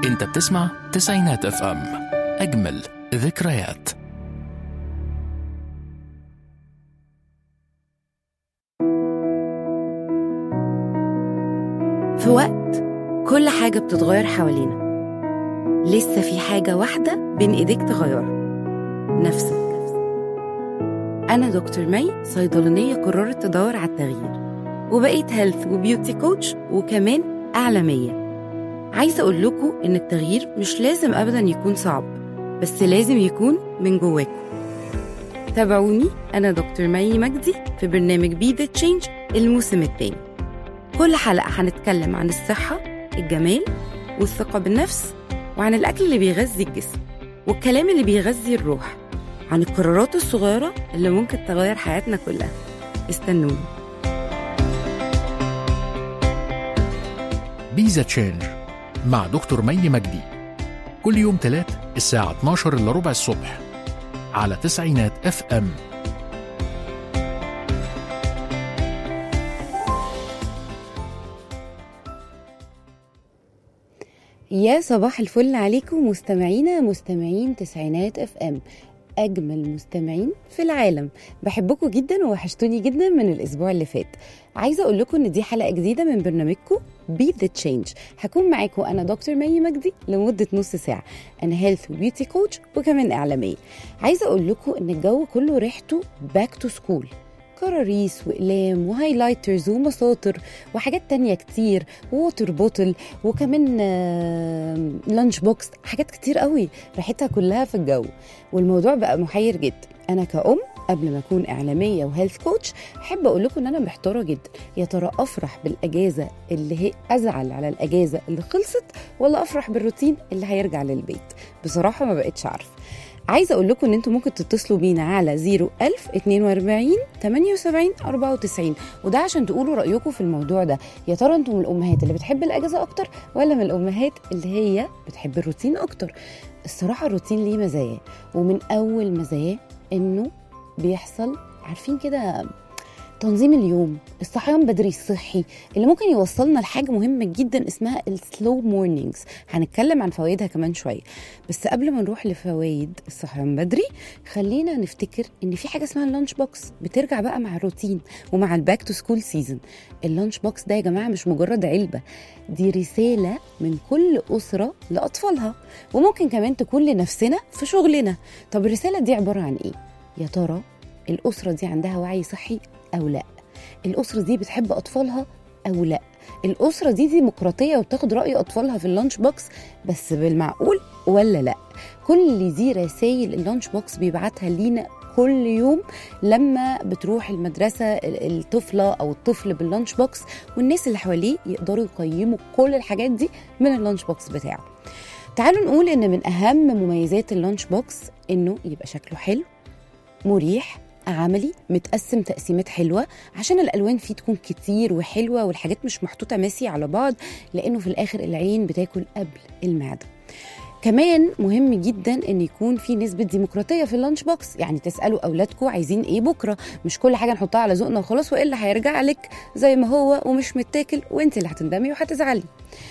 انت بتسمع تسعينات اف ام اجمل ذكريات في وقت كل حاجة بتتغير حوالينا لسه في حاجة واحدة بين إيديك تغيرها نفسك أنا دكتور مي صيدلانية قررت تدور على التغيير وبقيت هيلث وبيوتي كوتش وكمان أعلامية عايزة أقول لكم إن التغيير مش لازم أبدا يكون صعب بس لازم يكون من جواكم تابعوني أنا دكتور مي مجدي في برنامج بي ذا تشينج الموسم الثاني كل حلقة هنتكلم عن الصحة الجمال والثقة بالنفس وعن الأكل اللي بيغذي الجسم والكلام اللي بيغذي الروح عن القرارات الصغيرة اللي ممكن تغير حياتنا كلها استنوني بيزا تشينج مع دكتور مي مجدي كل يوم تلات الساعة 12 إلا ربع الصبح على تسعينات اف ام يا صباح الفل عليكم مستمعينا مستمعين تسعينات اف ام اجمل مستمعين في العالم بحبكم جدا ووحشتوني جدا من الاسبوع اللي فات عايزه اقول لكم ان دي حلقه جديده من برنامجكم بي ذا تشينج هكون معاكم انا دكتور مي مجدي لمده نص ساعه انا هيلث وبيوتي كوتش وكمان اعلاميه عايزه اقول لكم ان الجو كله ريحته باك تو سكول كراريس واقلام وهايلايترز ومساطر وحاجات تانية كتير ووتر بوتل وكمان آه، لانش بوكس حاجات كتير قوي ريحتها كلها في الجو والموضوع بقى محير جدا انا كأم قبل ما اكون اعلاميه وهيلث كوتش احب اقول لكم ان انا محتاره جدا يا ترى افرح بالاجازه اللي هي ازعل على الاجازه اللي خلصت ولا افرح بالروتين اللي هيرجع للبيت بصراحه ما بقتش عارفه عايزه اقول لكم ان انتم ممكن تتصلوا بينا على 01000 42 78 94 وده عشان تقولوا رايكم في الموضوع ده يا ترى انتم من الامهات اللي بتحب الاجازه اكتر ولا من الامهات اللي هي بتحب الروتين اكتر الصراحه الروتين ليه مزايا ومن اول مزاياه انه بيحصل عارفين كده تنظيم اليوم الصحيان بدري الصحي اللي ممكن يوصلنا لحاجة مهمة جدا اسمها السلو مورنينجز هنتكلم عن فوائدها كمان شوية بس قبل ما نروح لفوائد الصحيان بدري خلينا نفتكر ان في حاجة اسمها اللانش بوكس بترجع بقى مع الروتين ومع الباك تو سكول سيزون اللانش بوكس ده يا جماعة مش مجرد علبة دي رسالة من كل أسرة لأطفالها وممكن كمان تكون لنفسنا في شغلنا طب الرسالة دي عبارة عن ايه؟ يا ترى الأسرة دي عندها وعي صحي أو لا الأسرة دي بتحب أطفالها أو لا الأسرة دي ديمقراطية وبتاخد رأي أطفالها في اللانش بوكس بس بالمعقول ولا لا كل دي رسائل اللانش بوكس بيبعتها لينا كل يوم لما بتروح المدرسة الطفلة أو الطفل باللانش بوكس والناس اللي حواليه يقدروا يقيموا كل الحاجات دي من اللانش بوكس بتاعه تعالوا نقول ان من اهم مميزات اللانش بوكس انه يبقى شكله حلو مريح عملي متقسم تقسيمات حلوة عشان الألوان فيه تكون كتير وحلوة والحاجات مش محطوطة ماسي على بعض لأنه في الآخر العين بتاكل قبل المعدة كمان مهم جدا ان يكون في نسبه ديمقراطيه في اللانش بوكس يعني تسالوا اولادكم عايزين ايه بكره مش كل حاجه نحطها على ذوقنا وخلاص والا هيرجع لك زي ما هو ومش متاكل وانت اللي هتندمي وهتزعلي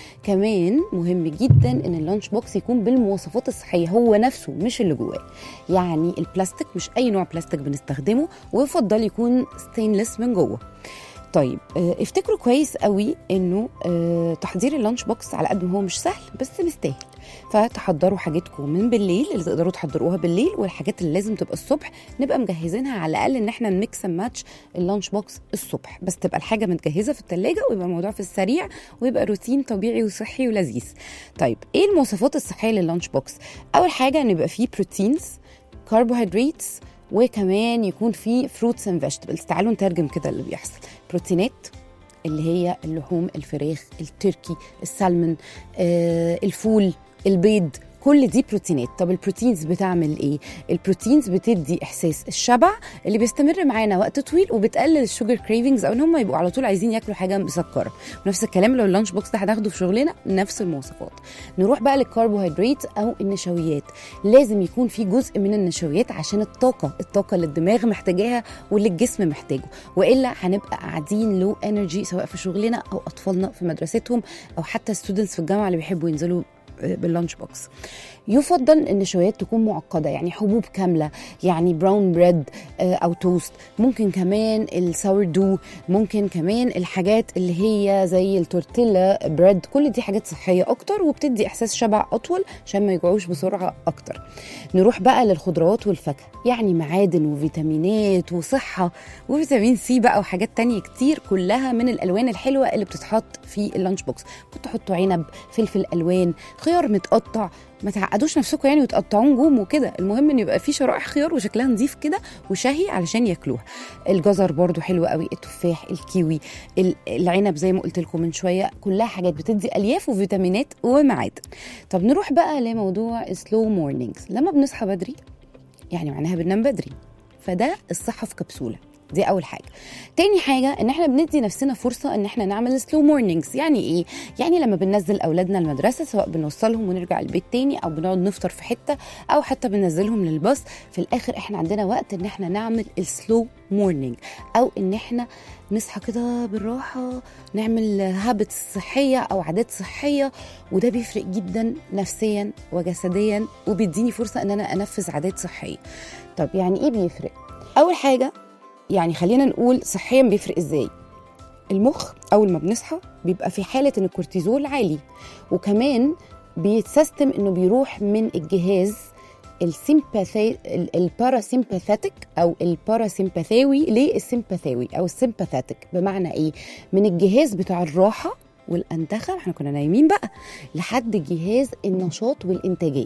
كمان مهم جدا ان اللانش بوكس يكون بالمواصفات الصحيه هو نفسه مش اللي جواه يعني البلاستيك مش اي نوع بلاستيك بنستخدمه ويفضل يكون ستينلس من جوه طيب آه، افتكروا كويس قوي انه آه، تحضير اللانش بوكس على قد ما هو مش سهل بس مستاهل فتحضروا حاجتكم من بالليل اللي تقدروا تحضروها بالليل والحاجات اللي لازم تبقى الصبح نبقى مجهزينها على الاقل ان احنا نميكس ماتش اللانش بوكس الصبح بس تبقى الحاجه متجهزه في الثلاجه ويبقى الموضوع في السريع ويبقى روتين طبيعي وصحي ولذيذ طيب ايه المواصفات الصحيه لللانش بوكس اول حاجه ان يبقى فيه بروتينز كربوهيدراتس وكمان يكون فيه فروتس اند فيجيتابلز تعالوا نترجم كده اللي بيحصل بروتينات اللي هي اللحوم الفراخ التركي السلمون آه الفول البيض كل دي بروتينات طب البروتينز بتعمل ايه البروتينز بتدي احساس الشبع اللي بيستمر معانا وقت طويل وبتقلل الشوجر كريفنجز او ان هم يبقوا على طول عايزين ياكلوا حاجه مسكره نفس الكلام لو اللانش بوكس ده هناخده في شغلنا نفس المواصفات نروح بقى للكربوهيدرات او النشويات لازم يكون في جزء من النشويات عشان الطاقه الطاقه اللي الدماغ محتاجاها واللي الجسم محتاجه والا هنبقى قاعدين لو انرجي سواء في شغلنا او اطفالنا في مدرستهم او حتى ستودنتس في الجامعه اللي بيحبوا ينزلوا باللانش بوكس يفضل ان النشويات تكون معقده يعني حبوب كامله يعني براون بريد او توست ممكن كمان الساور دو ممكن كمان الحاجات اللي هي زي التورتيلا بريد كل دي حاجات صحيه اكتر وبتدي احساس شبع اطول عشان ما يجوعوش بسرعه اكتر نروح بقى للخضروات والفاكهه يعني معادن وفيتامينات وصحه وفيتامين سي بقى وحاجات تانية كتير كلها من الالوان الحلوه اللي بتتحط في اللانش بوكس ممكن تحطوا عنب فلفل الوان خيار متقطع ما تعقدوش نفسكم يعني وتقطعوه نجوم وكده المهم ان يبقى في شرائح خيار وشكلها نظيف كده وشهي علشان ياكلوها الجزر برضو حلو قوي التفاح الكيوي العنب زي ما قلت لكم من شويه كلها حاجات بتدي الياف وفيتامينات ومعادن طب نروح بقى لموضوع سلو مورنينجز لما بنصحى بدري يعني معناها بننام بدري فده الصحه في كبسوله دي اول حاجه تاني حاجه ان احنا بندي نفسنا فرصه ان احنا نعمل سلو مورنينجز يعني ايه يعني لما بننزل اولادنا المدرسه سواء بنوصلهم ونرجع البيت تاني او بنقعد نفطر في حته او حتى بننزلهم للباص في الاخر احنا عندنا وقت ان احنا نعمل السلو مورنينج او ان احنا نصحى كده بالراحه نعمل هابتس صحيه او عادات صحيه وده بيفرق جدا نفسيا وجسديا وبيديني فرصه ان انا انفذ عادات صحيه طب يعني ايه بيفرق اول حاجه يعني خلينا نقول صحيا بيفرق ازاي المخ اول ما بنصحى بيبقى في حاله ان الكورتيزول عالي وكمان بيتسيستم انه بيروح من الجهاز السيمباثي الباراسيمباثيتك او الباراسيمباثاوي للسيمباثاوي او السيمباثيتك بمعنى ايه من الجهاز بتاع الراحه والانتخه احنا كنا نايمين بقى لحد جهاز النشاط والانتاجيه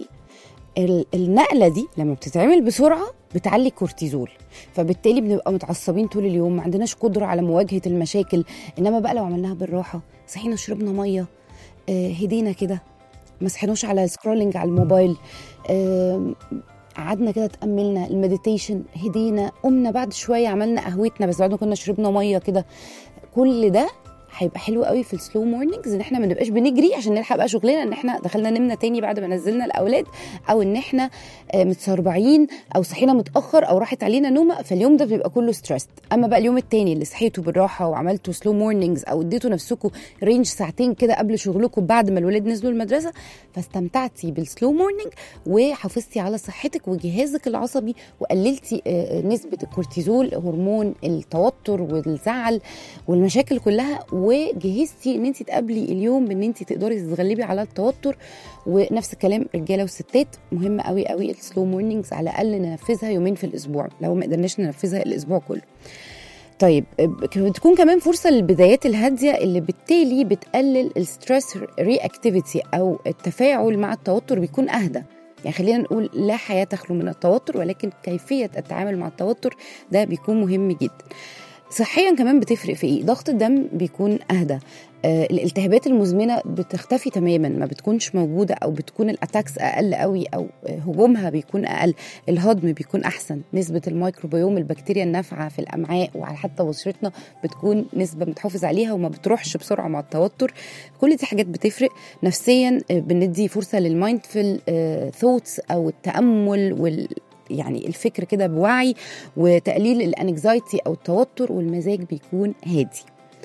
النقله دي لما بتتعمل بسرعه بتعلي الكورتيزول فبالتالي بنبقى متعصبين طول اليوم ما عندناش قدره على مواجهه المشاكل انما بقى لو عملناها بالراحه صحينا شربنا ميه آه هدينا كده ما صحيناش على سكرولينج على الموبايل آه قعدنا كده تأملنا المديتيشن هدينا قمنا بعد شوية عملنا قهوتنا بس بعد ما كنا شربنا مية كده كل ده هيبقى حلو قوي في السلو مورنينجز ان احنا ما نبقاش بنجري عشان نلحق بقى شغلنا ان احنا دخلنا نمنا تاني بعد ما نزلنا الاولاد او ان احنا متسربعين او صحينا متاخر او راحت علينا نومه فاليوم ده بيبقى كله ستريس اما بقى اليوم التاني اللي صحيتوا بالراحه وعملتوا سلو مورنينجز او اديتوا نفسكم رينج ساعتين كده قبل شغلكم بعد ما الولاد نزلوا المدرسه فاستمتعتي بالسلو مورنينج وحافظتي على صحتك وجهازك العصبي وقللتي نسبه الكورتيزول هرمون التوتر والزعل والمشاكل كلها وجهزتي ان انت تقابلي اليوم بان انت تقدري تتغلبي على التوتر ونفس الكلام رجاله وستات مهم قوي قوي السلو مورنينجز على الاقل ننفذها يومين في الاسبوع لو ما قدرناش ننفذها الاسبوع كله طيب بتكون كمان فرصة للبدايات الهادية اللي بالتالي بتقلل الستريس ري اكتيفيتي أو التفاعل مع التوتر بيكون أهدى يعني خلينا نقول لا حياة تخلو من التوتر ولكن كيفية التعامل مع التوتر ده بيكون مهم جدا صحيا كمان بتفرق في ايه ضغط الدم بيكون اهدى آه الالتهابات المزمنه بتختفي تماما ما بتكونش موجوده او بتكون الاتاكس اقل قوي او هجومها بيكون اقل الهضم بيكون احسن نسبه الميكروبيوم البكتيريا النافعه في الامعاء وعلى حتى بشرتنا بتكون نسبه متحافظ عليها وما بتروحش بسرعه مع التوتر كل دي حاجات بتفرق نفسيا بندي فرصه للمايندفul ثوتس او التامل وال يعني الفكر كده بوعي وتقليل الانكزايتي او التوتر والمزاج بيكون هادي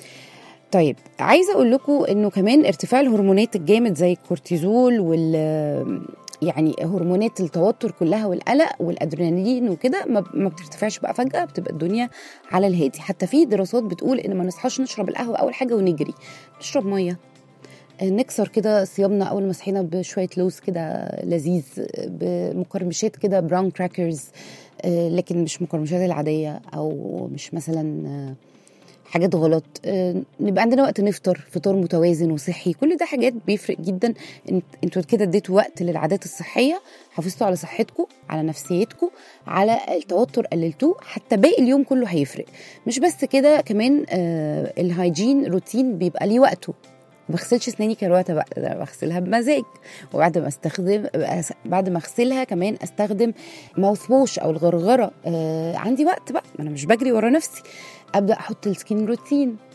طيب عايزه اقول لكم انه كمان ارتفاع الهرمونات الجامد زي الكورتيزول وال يعني هرمونات التوتر كلها والقلق والادرينالين وكده ما بترتفعش بقى فجاه بتبقى الدنيا على الهادي حتى في دراسات بتقول ان ما نصحاش نشرب القهوه اول حاجه ونجري نشرب ميه نكسر كده صيامنا اول ما صحينا بشويه لوز كده لذيذ بمقرمشات كده براون كراكرز لكن مش مقرمشات العاديه او مش مثلا حاجات غلط نبقى عندنا وقت نفطر فطار متوازن وصحي كل ده حاجات بيفرق جدا انتوا كده اديتوا وقت للعادات الصحيه حافظتوا على صحتكم على نفسيتكم على التوتر قللتوه حتى باقي اليوم كله هيفرق مش بس كده كمان الهايجين روتين بيبقى ليه وقته ما بغسلش اسناني كروته بقى ده بغسلها بمزاج وبعد ما استخدم بعد ما اغسلها كمان استخدم ماوث ووش او الغرغره آه عندي وقت بقى ما انا مش بجري ورا نفسي ابدا احط السكين روتين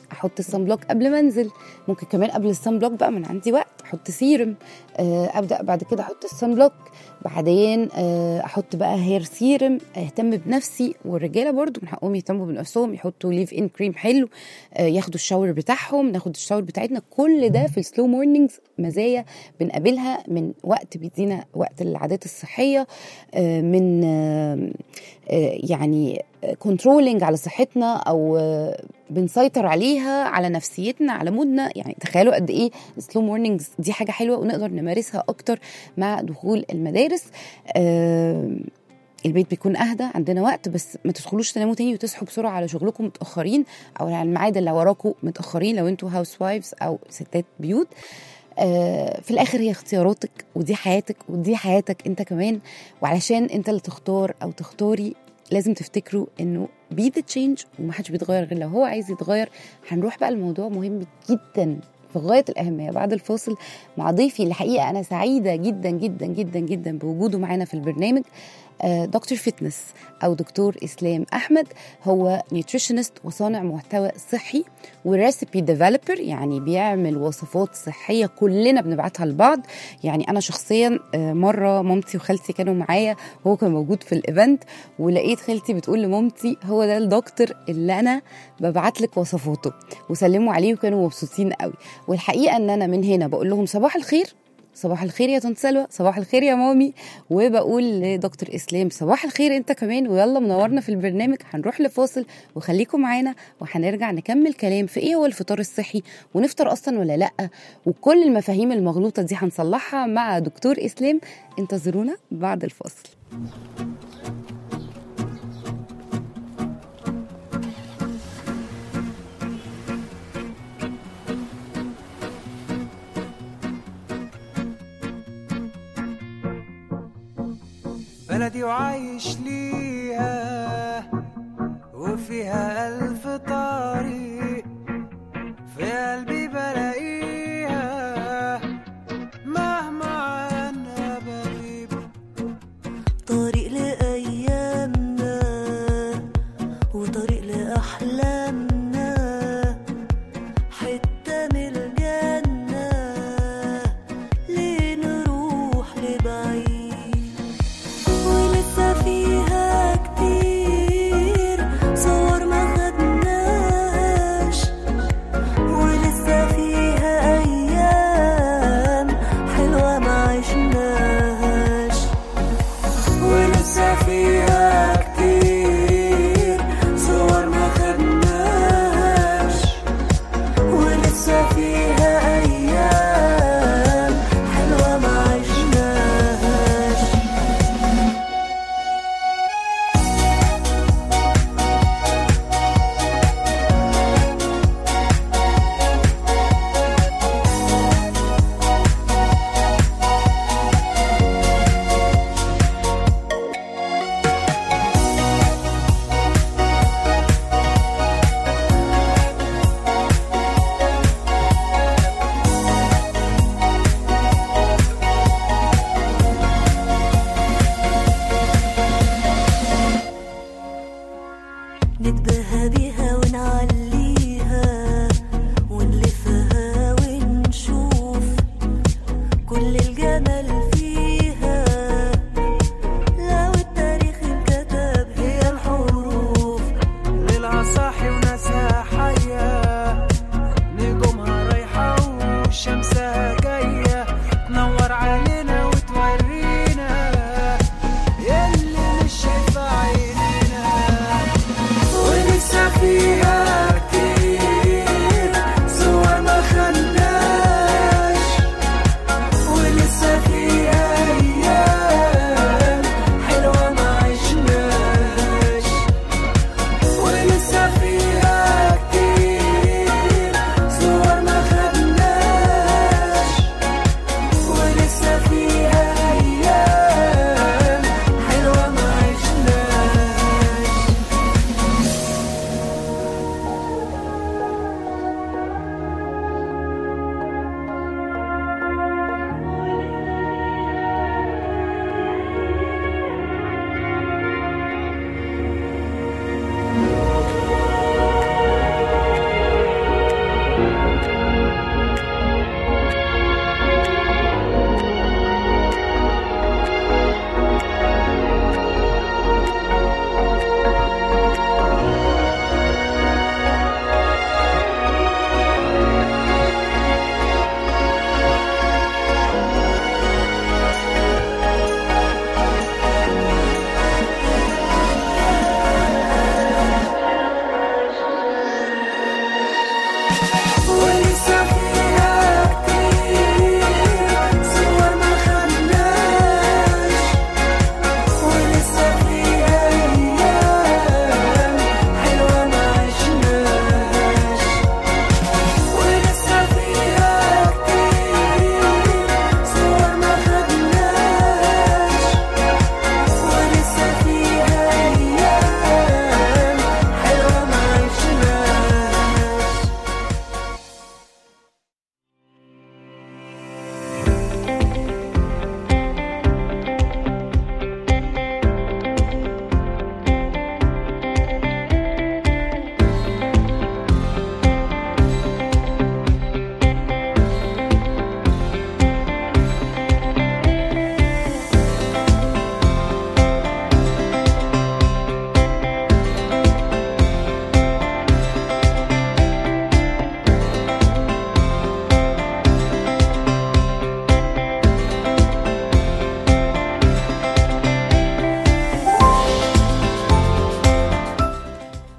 احط الصن بلوك قبل ما انزل ممكن كمان قبل الصن بلوك بقى من عندي وقت احط سيرم آه، ابدا بعد كده احط الصن بلوك بعدين آه، احط بقى هير سيرم اهتم بنفسي والرجاله برضو من حقهم يهتموا بنفسهم يحطوا ليف ان كريم حلو آه، ياخدوا الشاور بتاعهم ناخد الشاور بتاعتنا كل ده في السلو مورنينجز مزايا بنقابلها من وقت بيدينا وقت العادات الصحيه آه، من آه، آه، يعني كنترولينج على صحتنا او آه، بنسيطر عليها على نفسيتنا على مودنا يعني تخيلوا قد ايه سلو مورنينجز دي حاجه حلوه ونقدر نمارسها اكتر مع دخول المدارس آه، البيت بيكون اهدى عندنا وقت بس ما تدخلوش تناموا تاني وتصحوا بسرعه على شغلكم متاخرين او على الميعاد اللي وراكم متاخرين لو انتوا هاوس وايفز او ستات بيوت آه، في الاخر هي اختياراتك ودي حياتك ودي حياتك انت كمان وعلشان انت اللي تختار او تختاري لازم تفتكروا انه بي ذا تشينج ومحدش بيتغير غير لو هو عايز يتغير هنروح بقى الموضوع مهم جدا في غايه الاهميه بعد الفاصل مع ضيفي الحقيقه انا سعيده جدا جدا جدا جدا بوجوده معانا في البرنامج آه، دكتور فيتنس او دكتور اسلام احمد هو نيوتريشنست وصانع محتوى صحي وريسيبي ديفلوبر يعني بيعمل وصفات صحيه كلنا بنبعتها لبعض يعني انا شخصيا آه، مره مامتي وخالتي كانوا معايا وهو كان موجود في الايفنت ولقيت خالتي بتقول لمامتي هو ده الدكتور اللي انا ببعت لك وصفاته وسلموا عليه وكانوا مبسوطين قوي والحقيقه ان انا من هنا بقول لهم صباح الخير صباح الخير يا طنط سلوى صباح الخير يا مامي وبقول لدكتور اسلام صباح الخير انت كمان ويلا منورنا في البرنامج هنروح لفاصل وخليكم معانا وهنرجع نكمل كلام في ايه هو الفطار الصحي ونفطر اصلا ولا لا وكل المفاهيم المغلوطه دي هنصلحها مع دكتور اسلام انتظرونا بعد الفاصل بلدي وعايش ليها وفيها ألف طريق في قلبي بلاقيها مهما عنها بغيب طريق لأيامنا وطريق لأحلامنا حتة من الجنة ليه نروح لبعيد ولسه فيها كتير صور ما خدناش ولسه فيها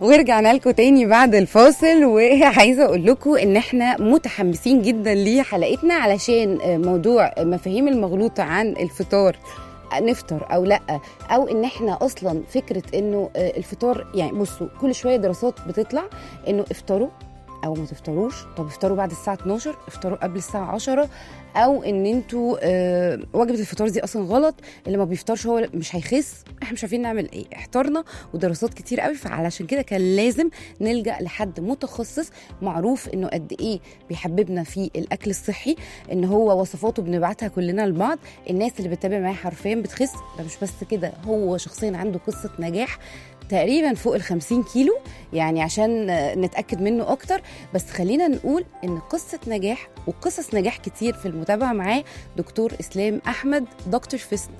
ورجعنا لكم تاني بعد الفاصل وعايزه اقول لكم ان احنا متحمسين جدا لحلقتنا علشان موضوع مفاهيم المغلوطه عن الفطار نفطر او لا او ان احنا اصلا فكره انه الفطار يعني بصوا كل شويه دراسات بتطلع انه افطروا او ما تفطروش طب افطروا بعد الساعه 12 افطروا قبل الساعه 10 او ان انتوا آه وجبه الفطار دي اصلا غلط اللي ما بيفطرش هو مش هيخس احنا مش عارفين نعمل ايه احترنا ودراسات كتير قوي فعلشان كده كان لازم نلجا لحد متخصص معروف انه قد ايه بيحببنا في الاكل الصحي ان هو وصفاته بنبعتها كلنا لبعض الناس اللي بتتابع معاه حرفيا بتخس ده مش بس كده هو شخصيا عنده قصه نجاح تقريبا فوق ال 50 كيلو يعني عشان نتاكد منه اكتر بس خلينا نقول ان قصه نجاح وقصص نجاح كتير في المتابعه معاه دكتور اسلام احمد دكتور فس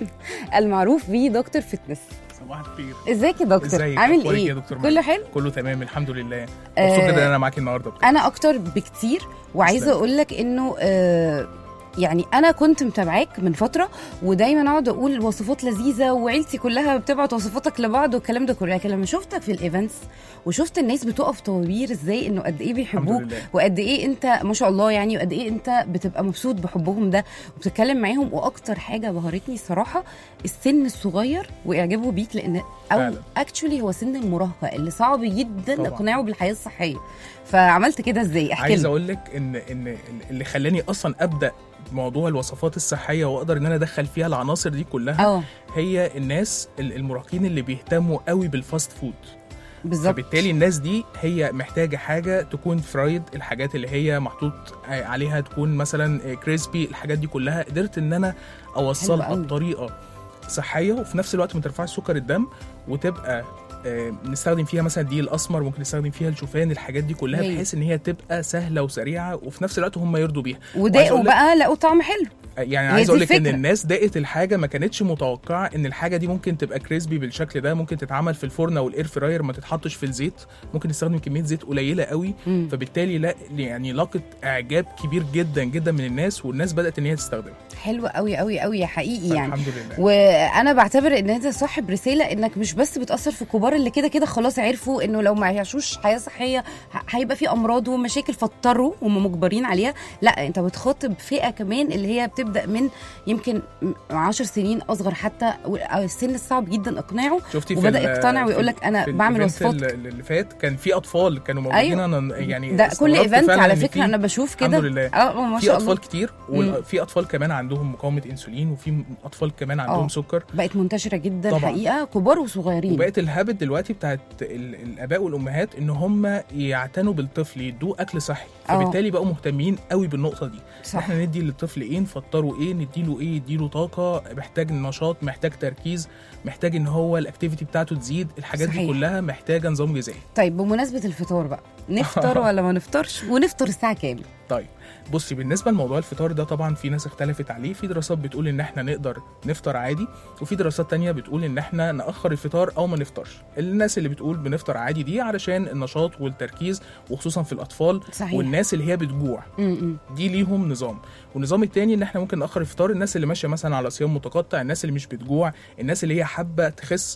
المعروف بيه دكتور فتنس صباح الخير ازيك يا دكتور ازيك عامل أخبارك ايه يا دكتور كله ماجد؟ حلو كله تمام الحمد لله آه، مبسوط جدا ان انا معاكي النهارده بجد. انا اكتر بكتير وعايزه تسلم. اقول لك انه آه يعني انا كنت متابعاك من فتره ودايما اقعد اقول وصفات لذيذه وعيلتي كلها بتبعت وصفاتك لبعض والكلام ده كله لكن لما شفتك في الايفنتس وشفت الناس بتقف طوابير ازاي انه قد ايه بيحبوك لله. وقد ايه انت ما شاء الله يعني وقد ايه انت بتبقى مبسوط بحبهم ده وبتتكلم معاهم واكتر حاجه بهرتني الصراحه السن الصغير واعجابه بيك لان او فعلا. اكشولي هو سن المراهقه اللي صعب جدا طبعاً. اقناعه بالحياه الصحيه فعملت كده ازاي احكي عايز لنا اقول لك ان ان اللي خلاني اصلا ابدا موضوع الوصفات الصحيه واقدر ان انا ادخل فيها العناصر دي كلها اه هي الناس ال- المراهقين اللي بيهتموا قوي بالفاست فود بالظبط فبالتالي الناس دي هي محتاجه حاجه تكون فرايد الحاجات اللي هي محطوط عليها تكون مثلا كريسبي الحاجات دي كلها قدرت ان انا اوصلها أوي. بطريقه صحيه وفي نفس الوقت ما ترفعش سكر الدم وتبقى آه، نستخدم فيها مثلا الدقيق الاسمر ممكن نستخدم فيها الشوفان الحاجات دي كلها هي. بحيث ان هي تبقى سهله وسريعه وفي نفس الوقت هم يرضوا بيها وعايز وداقوا أقول لك- بقى لقوا طعم حلو يعني هي عايز دي اقول لك ان الفكرة. الناس دقت الحاجه ما كانتش متوقعه ان الحاجه دي ممكن تبقى كريسبي بالشكل ده ممكن تتعمل في الفرن او الاير فراير ما تتحطش في الزيت ممكن نستخدم كميه زيت قليله قوي مم. فبالتالي لا يعني لاقت اعجاب كبير جدا جدا من الناس والناس بدات ان هي تستخدمها حلو قوي قوي قوي يا حقيقي يعني الحمد لله وانا بعتبر ان انت صاحب رساله انك مش بس بتاثر في الكبار اللي كده كده خلاص عرفوا انه لو ما يعيشوش حياه صحيه ه- هيبقى في امراض ومشاكل فاضطروا هم مجبرين عليها لا انت بتخاطب فئه كمان اللي هي بتبدا من يمكن 10 سنين اصغر حتى و- أو السن الصعب جدا اقناعه شفتي وبدأ ال- يقتنع في ويقول ال- لك أنا في بعمل الإيفنت وصفات. اللي اللي فات كان في اطفال كانوا موجودين أيوة. انا يعني ده كل استغربت ايفنت فعلاً على إن فكره في- انا بشوف كده الحمد لله اه ما في شاء اطفال الله كتير مم. وفي اطفال كمان عندهم مقاومه انسولين وفي اطفال كمان عندهم آه. سكر بقت منتشره جدا طبعاً. حقيقه كبار وصغيرين وبقت الهابت دلوقتي بتاعت ال- الاباء والامهات ان هم يعتنوا بالطفل يدوه اكل صحي آه. فبالتالي بقوا مهتمين قوي بالنقطه دي صح احنا ندي للطفل ايه نفطره ايه نديله ايه نديله طاقه محتاج نشاط محتاج تركيز محتاج ان هو الاكتيفيتي بتاعته تزيد الحاجات صحيح. دي كلها محتاجه نظام غذائي طيب بمناسبه الفطار بقى نفطر ولا ما نفطرش ونفطر الساعه كام طيب بصي بالنسبه لموضوع الفطار ده طبعا في ناس اختلفت عليه في دراسات بتقول ان احنا نقدر نفطر عادي وفي دراسات تانية بتقول ان احنا ناخر الفطار او ما نفطرش الناس اللي بتقول بنفطر عادي دي علشان النشاط والتركيز وخصوصا في الاطفال صحيح والناس اللي هي بتجوع م-م. دي ليهم نظام والنظام التاني ان احنا ممكن ناخر الفطار الناس اللي ماشيه مثلا على صيام متقطع الناس اللي مش بتجوع الناس اللي هي حابه تخس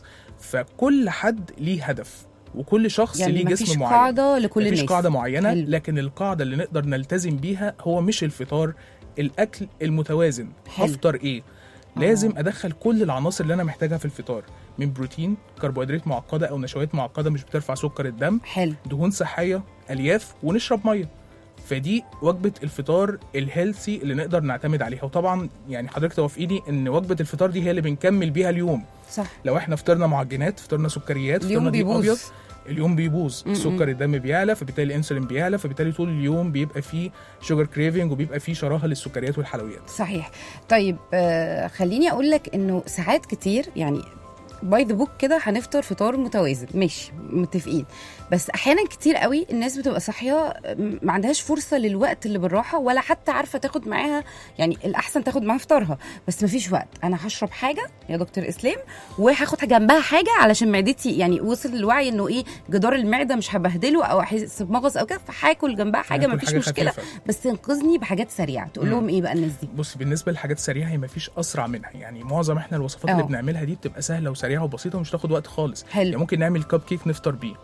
فكل حد ليه هدف وكل شخص يعني ليه مفيش جسم معين قاعده لكل مفيش الناس قاعده معينه حلو. لكن القاعده اللي نقدر نلتزم بيها هو مش الفطار الاكل المتوازن حلو. هفطر ايه لازم ادخل كل العناصر اللي انا محتاجها في الفطار من بروتين كربوهيدرات معقده او نشويات معقده مش بترفع سكر الدم حلو دهون صحيه الياف ونشرب ميه فدي وجبه الفطار الهيلثي اللي نقدر نعتمد عليها وطبعا يعني حضرتك توافقيني ان وجبه الفطار دي هي اللي بنكمل بيها اليوم صح لو احنا فطرنا معجنات فطرنا سكريات اليوم فطرنا دقيق بيبوظ ابيض اليوم بيبوظ م-م. سكر الدم بيعلى فبالتالي الانسولين بيعلى فبالتالي طول اليوم بيبقى فيه شوجر كريفنج وبيبقى فيه شراهه للسكريات والحلويات صحيح طيب آه خليني اقول لك انه ساعات كتير يعني باي ذا بوك كده هنفطر فطار متوازن ماشي متفقين بس احيانا كتير قوي الناس بتبقى صاحيه م- ما عندهاش فرصه للوقت اللي بالراحه ولا حتى عارفه تاخد معاها يعني الاحسن تاخد معاها فطارها بس ما فيش وقت انا هشرب حاجه يا دكتور اسلام وهاخد جنبها حاجه علشان معدتي يعني وصل للوعي انه ايه جدار المعده مش هبهدله او احس بمغص او كده فهاكل جنبها حاجه ما هاكل فيش حاجة مشكله خفيفة. بس تنقذني بحاجات سريعه تقول مم. لهم ايه بقى الناس دي بص بالنسبه للحاجات السريعه هي مفيش اسرع منها يعني معظم احنا الوصفات أه. اللي بنعملها دي بتبقى سهله وسريعه وبسيطه ومش تاخد وقت خالص حلو يعني ممكن نعمل كب كيك نفطر بيه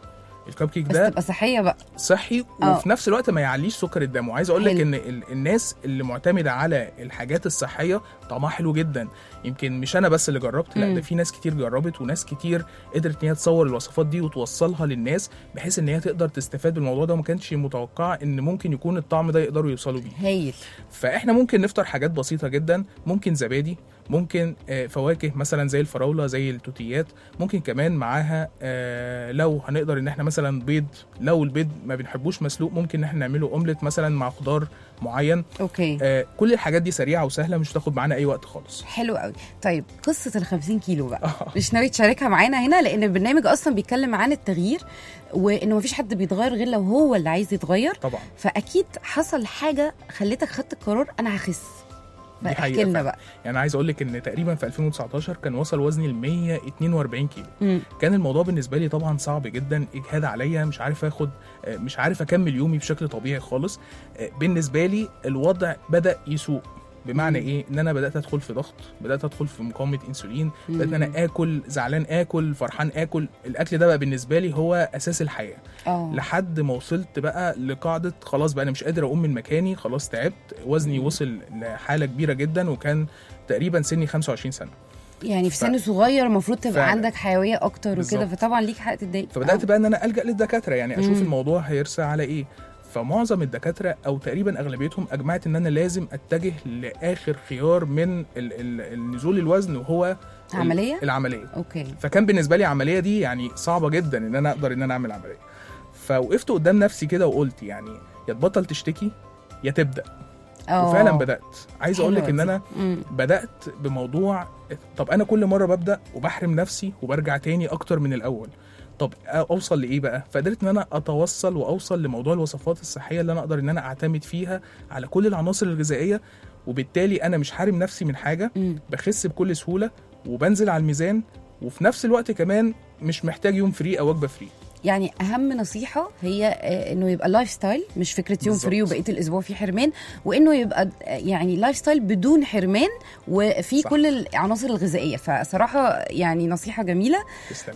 الكب كيك بس ده تبقى صحيه بقى صحي آه. وفي نفس الوقت ما يعليش سكر الدم وعايز اقول لك حلو. ان ال- الناس اللي معتمده على الحاجات الصحيه طعمها حلو جدا يمكن مش انا بس اللي جربت لا مم. ده في ناس كتير جربت وناس كتير قدرت ان هي تصور الوصفات دي وتوصلها للناس بحيث ان هي تقدر تستفاد بالموضوع ده وما كانتش متوقعه ان ممكن يكون الطعم ده يقدروا يوصلوا بيه هايل فاحنا ممكن نفطر حاجات بسيطه جدا ممكن زبادي ممكن آه، فواكه مثلا زي الفراوله زي التوتيات ممكن كمان معاها آه، لو هنقدر ان احنا مثلا بيض لو البيض ما بنحبوش مسلوق ممكن ان احنا نعمله اومليت مثلا مع خضار معين اوكي آه، كل الحاجات دي سريعه وسهله مش هتاخد معانا اي وقت خالص حلو قوي طيب قصه ال 50 كيلو بقى آه. مش ناوي تشاركها معانا هنا لان البرنامج اصلا بيتكلم عن التغيير وانه مفيش حد بيتغير غير لو هو اللي عايز يتغير طبعا فاكيد حصل حاجه خلتك خدت القرار انا هخس دي فاحكي حقيقة لنا فعلا. بقى يعني عايز اقول لك ان تقريبا في 2019 كان وصل وزني ل 142 كيلو مم. كان الموضوع بالنسبه لي طبعا صعب جدا اجهاد عليا مش عارف اخد آه، مش عارف اكمل يومي بشكل طبيعي خالص آه، بالنسبه لي الوضع بدا يسوء بمعنى مم. ايه ان انا بدات ادخل في ضغط بدات ادخل في مقاومه انسولين بدات ان مم. انا اكل زعلان اكل فرحان اكل الاكل ده بقى بالنسبه لي هو اساس الحياه اه لحد ما وصلت بقى لقاعده خلاص بقى انا مش قادر اقوم من مكاني خلاص تعبت وزني وصل لحاله كبيره جدا وكان تقريبا سني 25 سنه يعني في ف- سن صغير المفروض تبقى فعلا. عندك حيويه اكتر وكده بالظبط. فطبعا ليك حق تتضايق فبدات بقى ان انا الجا للدكاتره يعني اشوف مم. الموضوع هيرسى على ايه فمعظم الدكاتره او تقريبا اغلبيتهم اجمعت ان انا لازم اتجه لاخر خيار من ال- ال- النزول الوزن وهو ال- عملية؟ العمليه اوكي فكان بالنسبه لي العمليه دي يعني صعبه جدا ان انا اقدر ان انا اعمل عمليه فوقفت قدام نفسي كده وقلت يعني يا تبطل تشتكي يا تبدا اه وفعلا بدات عايز اقول لك حلوة ان دي. انا مم. بدات بموضوع طب انا كل مره ببدا وبحرم نفسي وبرجع تاني اكتر من الاول طب اوصل لايه بقى فقدرت ان انا اتوصل واوصل لموضوع الوصفات الصحيه اللي انا اقدر ان انا اعتمد فيها على كل العناصر الغذائيه وبالتالي انا مش حارم نفسي من حاجه مم. بخس بكل سهوله وبنزل على الميزان وفي نفس الوقت كمان مش محتاج يوم فري او وجبه فري يعني اهم نصيحه هي آه، انه يبقى لايف ستايل مش فكره يوم بالظبط. فري وبقيه الاسبوع فيه حرمان وانه يبقى آه، يعني لايف ستايل بدون حرمان وفي صح. كل العناصر الغذائيه فصراحه يعني نصيحه جميله تسلمي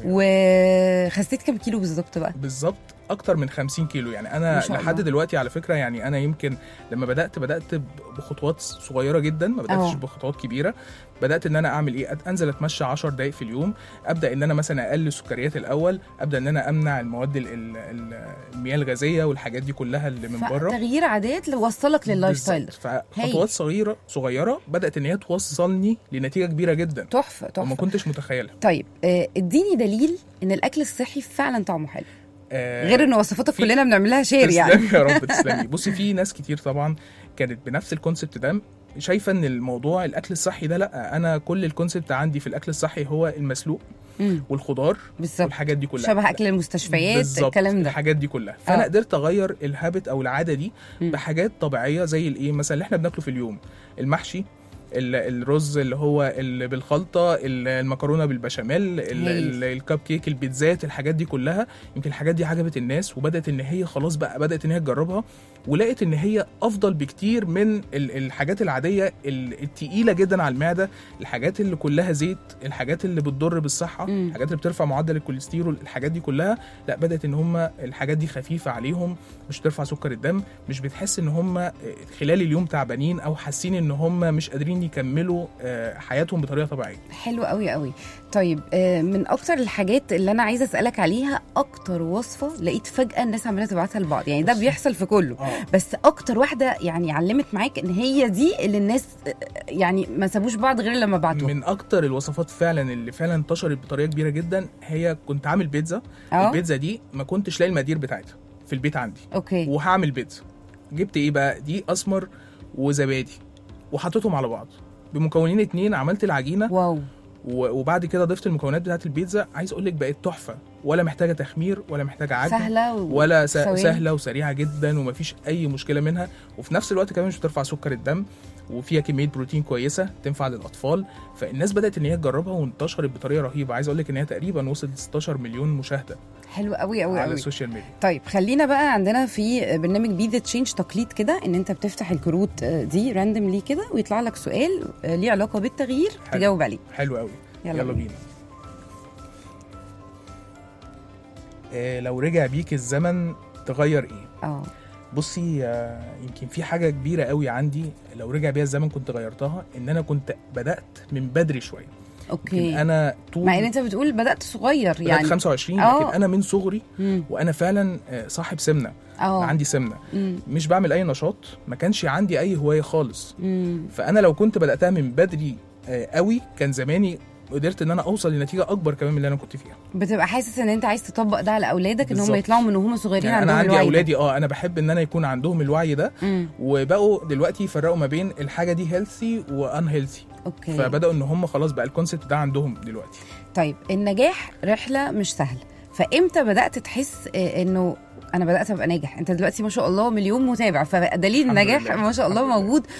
وخسيت كام كيلو بالظبط بقى بالظبط اكتر من 50 كيلو يعني ما انا شاء لحد الله. دلوقتي على فكره يعني انا يمكن لما بدات بدات ب- بخطوات صغيره جدا ما بداتش اه. بخطوات كبيره بدات ان انا اعمل ايه أت- انزل اتمشى 10 دقائق في اليوم ابدا ان انا مثلا اقلل السكريات الاول ابدا ان انا امنع المواد ال- ال- ال- المياه الغازيه والحاجات دي كلها اللي من بره تغيير عادات اللي وصلك لللايف ستايل ده. بالظبط. فخطوات صغيره صغيره بدات ان هي توصلني لنتيجه كبيره جدا تحفه وما تحفه كنتش متخيلها طيب آه، اديني دليل ان الاكل الصحي فعلا طعمه حلو آه، غير ان وصفاتك في- كلنا بنعملها شير يعني تسلمي يا رب تسلمي بصي في ناس كتير طبعا كانت بنفس الكونسبت ده شايفه ان الموضوع الاكل الصحي ده لا انا كل الكونسبت عندي في الاكل الصحي هو المسلوق مم، والخضار بالظبط والحاجات دي كلها شبه اكل المستشفيات بالظبط، الكلام ده الحاجات دي كلها فانا آه. قدرت اغير الهابت او العاده دي مم. بحاجات طبيعيه زي الايه مثلا اللي احنا بناكله في اليوم المحشي ال- الرز اللي هو اللي بالخلطه ال- المكرونه بالبشاميل ال- هايل. ال- الكب كيك البيتزات الحاجات دي كلها يمكن الحاجات دي عجبت الناس وبدات ان هي خلاص بقى بدات ان هي تجربها ولقيت ان هي افضل بكتير من ال- الحاجات العاديه ال- التقيله جدا على المعده الحاجات اللي كلها زيت الحاجات اللي بتضر بالصحه مم. الحاجات اللي بترفع معدل الكوليسترول الحاجات دي كلها لا بدات ان هم الحاجات دي خفيفه عليهم مش بترفع سكر الدم مش بتحس ان هم خلال اليوم تعبانين او حاسين ان هم مش قادرين يكملوا آه، حياتهم بطريقه طبيعيه حلو قوي قوي طيب آه، من اكتر الحاجات اللي انا عايزه اسالك عليها اكتر وصفه لقيت فجاه الناس عماله تبعتها لبعض يعني ده بص. بيحصل في كله اه بس اكتر واحده يعني علمت معاك ان هي دي اللي الناس آه، يعني ما سابوش بعض غير لما بعتوها من اكتر الوصفات فعلا اللي فعلا انتشرت بطريقه كبيره جدا هي كنت عامل بيتزا اه البيتزا دي ما كنتش لاقي المقادير بتاعتها في البيت عندي اوكي وهعمل بيتزا جبت ايه بقى دي اسمر وزبادي وحطيتهم على بعض بمكونين اتنين عملت العجينه واو و- وبعد كده ضفت المكونات بتاعت البيتزا عايز اقول لك بقت تحفه ولا محتاجه تخمير ولا محتاجه عجن سهله و... ولا س- ثواني. سهله وسريعه جدا ومفيش اي مشكله منها وفي نفس الوقت كمان مش بترفع سكر الدم وفيها كميه بروتين كويسه تنفع للاطفال فالناس بدات ان هي تجربها وانتشرت بطريقه رهيبه عايز اقول لك ان هي تقريبا وصلت 16 مليون مشاهده حلو قوي قوي على قوي السوشيال ميديا طيب خلينا بقى عندنا في برنامج بي ذا تشينج تقليد كده ان انت بتفتح الكروت آه، دي راندملي كده ويطلع لك سؤال آه، ليه علاقه بالتغيير حلو. تجاوب عليه حلو قوي يلا يلا, بينا. بينا آه، لو رجع بيك الزمن تغير ايه اه بصي آه، يمكن في حاجه كبيره قوي عندي لو رجع بيا الزمن كنت غيرتها ان انا كنت بدات من بدري شويه يمكن اوكي انا طول مع ان انت بتقول بدات صغير بدات يعني 25 آه. لكن انا من صغري مم. وانا فعلا آه، صاحب سمنه اه عندي سمنه مم. مش بعمل اي نشاط ما كانش عندي اي هوايه خالص مم. فانا لو كنت بداتها من بدري آه، قوي كان زماني قدرت ان انا اوصل لنتيجه اكبر كمان من اللي انا كنت فيها بتبقى حاسس ان انت عايز تطبق ده على اولادك ان هم بالظبط. يطلعوا من وهم صغيرين يعني انا عندهم عندي الوعي ده. اولادي اه انا بحب ان انا يكون عندهم الوعي ده مم. وبقوا دلوقتي يفرقوا ما بين الحاجه دي هيلثي وان هيلثي اوكي فبداوا ان هم خلاص بقى الكونسيبت ده عندهم دلوقتي طيب النجاح رحله مش سهله فامتى بدات تحس آه، انه انا بدات ابقى ناجح انت دلوقتي ما شاء الله مليون متابع فدليل الحمد النجاح لله. ما شاء الله الحمد لله. موجود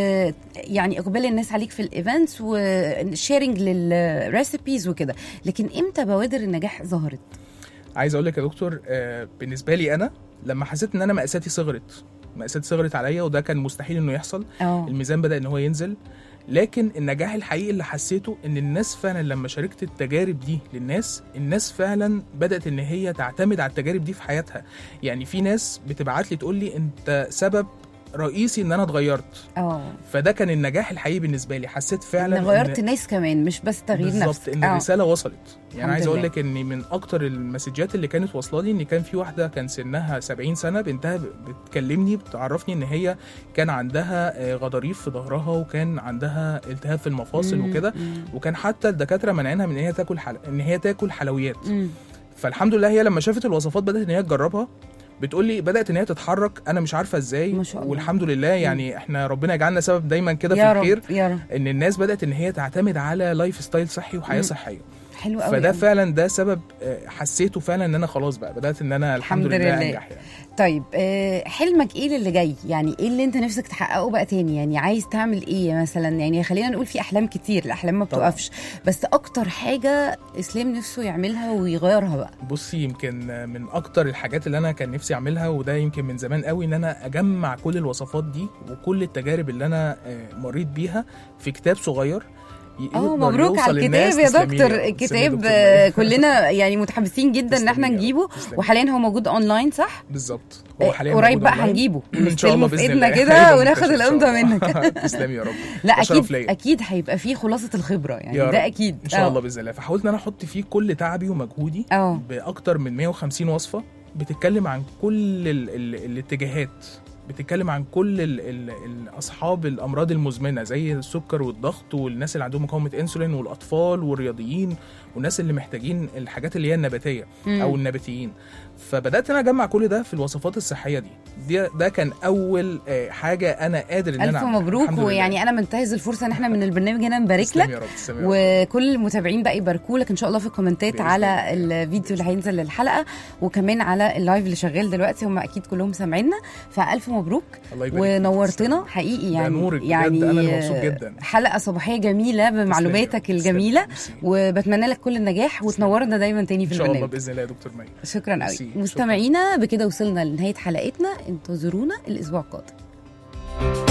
ويعني اقبال الناس عليك في الايفنتس وشيرنج للريسيبيز وكده لكن امتى بوادر النجاح ظهرت عايز اقول لك يا دكتور آه، بالنسبه لي انا لما حسيت ان انا مقاساتي صغرت مقاساتي صغرت عليا وده كان مستحيل انه يحصل اه الميزان بدا ان هو ينزل لكن النجاح الحقيقي اللي حسيته ان الناس فعلا لما شاركت التجارب دي للناس الناس فعلا بدات ان هي تعتمد على التجارب دي في حياتها يعني في ناس بتبعت لي تقول لي انت سبب رئيسي ان انا اتغيرت اه فده كان النجاح الحقيقي بالنسبه لي حسيت فعلا ان غيرت ناس كمان مش بس تغيير بالظبط نفسك ان آه. الرساله وصلت الحمد يعني عايز اقول لله. لك ان من اكتر المسجات اللي كانت واصله لي ان كان في واحده كان سنها 70 سنه بنتها ب- بتكلمني بتعرفني ان هي كان عندها آه، غضاريف في ظهرها وكان عندها التهاب في المفاصل مم، وكده مم، وكان حتى الدكاتره منعينها من ان هي تاكل حل... ان هي تاكل حلويات مم. فالحمد لله هي لما شافت الوصفات بدات ان هي تجربها بتقول لي بدات ان هي تتحرك انا مش عارفه ازاي ما شاء الله. والحمد لله يعني احنا ربنا يجعلنا سبب دايما كده في يا الخير رب يا رب ان الناس بدات ان هي تعتمد على لايف ستايل صحي وحياه مم. صحيه حلو قوي فده فعلا ده سبب آه، حسيته فعلا ان انا خلاص بقى بدات ان انا الحمد, الحمد لله لله. انجح يعني طيب آه، حلمك ايه للي جاي يعني ايه اللي انت نفسك تحققه بقى تاني يعني عايز تعمل ايه مثلا يعني خلينا نقول في احلام كتير الاحلام ما طبعاً. بتوقفش بس اكتر حاجه اسلام نفسه يعملها ويغيرها بقى بصي يمكن آه، من اكتر الحاجات اللي انا كان نفسي اعملها وده يمكن من زمان قوي ان انا اجمع كل الوصفات دي وكل التجارب اللي انا آه، مريت بيها في كتاب صغير ي- اه يقدر مبروك يوصل على للناس. الكتاب يا تسلمي دكتور لي. تسلمي يا الكتاب دكتور آه، مي. كلنا يعني متحمسين جدا ان احنا تسلمي يا نجيبه رب. تسلمي. وحاليا هو موجود اونلاين صح بالظبط آه، هو حاليا قريب موجود بقى أونلاين. هنجيبه ان شاء الله نستلمه في باذن ايدنا الله كده هيبقى وناخد منتشر إن شاء الامضه الله. منك تسلمي يا رب لا ده شرف اكيد ليا. اكيد هيبقى فيه خلاصه الخبره يعني يا ده رب. اكيد ان شاء آه. الله باذن الله فحاولت ان انا احط فيه كل تعبي ومجهودي اه باكتر من 150 وصفه بتتكلم عن كل ال ال الاتجاهات بتتكلم عن كل ال ال ال اصحاب الامراض المزمنه زي السكر والضغط والناس اللي عندهم مقاومه انسولين والاطفال والرياضيين والناس اللي محتاجين الحاجات اللي هي النباتيه مم. او النباتيين فبدات انا اجمع كل ده في الوصفات الصحيه دي دي ده كان اول آه، حاجه انا قادر ان انا الف أعملها. مبروك الحمد لله. ويعني انا منتهز الفرصه ان احنا من البرنامج هنا نبارك تسلمي لك يا رب تسلمي يا رب. وكل المتابعين بقى يباركوا لك ان شاء الله في الكومنتات بإذن على الله. الفيديو اللي هينزل للحلقه وكمان على اللايف اللي شغال دلوقتي هم اكيد كلهم سامعيننا فالف مبروك الله يبارك فيك. ونورتنا تسلمي. حقيقي ده يعني نورك بجد، يعني أنا اللي مبسوط جدا. حلقه صباحيه جميله بمعلوماتك تسلمي. الجميله تسلمي. وبتمنى لك كل النجاح وتنورنا دايما تاني في ان شاء الله البرنامج باذن الله يا دكتور مي شكرا قوي ميرسي. شكراً. مستمعينا بكده وصلنا لنهايه حلقتنا انتظرونا الاسبوع القادم